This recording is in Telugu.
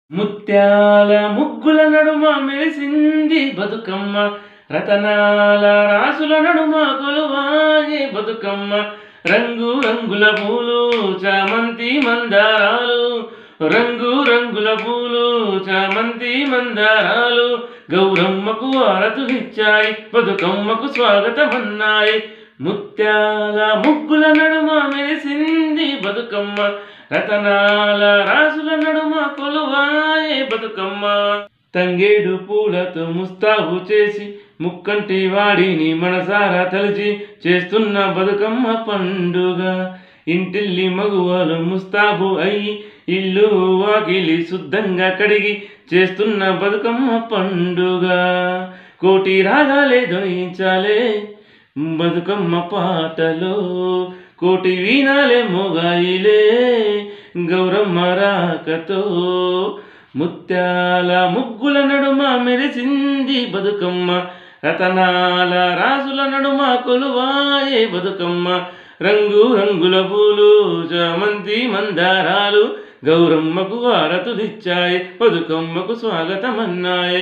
ముత్యాల ముగ్గుల నడుమ మెరిసింది బతుకమ్మ రతనాల రాసుల నడుమ కొలువాయే బతుకమ్మ రంగు రంగుల పూలు చామంతి మందారాలు రంగు రంగుల పూలు చామంతి మందారాలు గౌరమ్మకు ఆరతులిచ్చాయి బతుకమ్మకు స్వాగతమన్నాయి ముత్యాల ముగ్గుల నడుమ మెరిసింది బతుకమ్మ రతనాల రాసుల నడుమ కొలువాయే బతుకమ్మ తంగేడు పూలతో ముస్తాబు చేసి ముక్కంటి వాడిని మనసారా తలచి చేస్తున్న బతుకమ్మ పండుగ ఇంటిల్లి మగువలు ముస్తాబు అయి ఇల్లు వాకిలి శుద్ధంగా కడిగి చేస్తున్న బతుకమ్మ పండుగ కోటి రాగాలే ధ్వనించాలే బతుకమ్మ పాటలో కోటి వీణాలే మొగాయిలే గౌరమ్మ రాకతో ముత్యాల ముగ్గుల నడుమ మెరిసింది బతుకమ్మ రతనాల రాజుల నడుమ కొలువాయే బతుకమ్మ రంగు రంగుల పూలు చామంతి మందారాలు గౌరమ్మకు ఆరతులిచ్చాయి బతుకమ్మకు స్వాగతమన్నాయి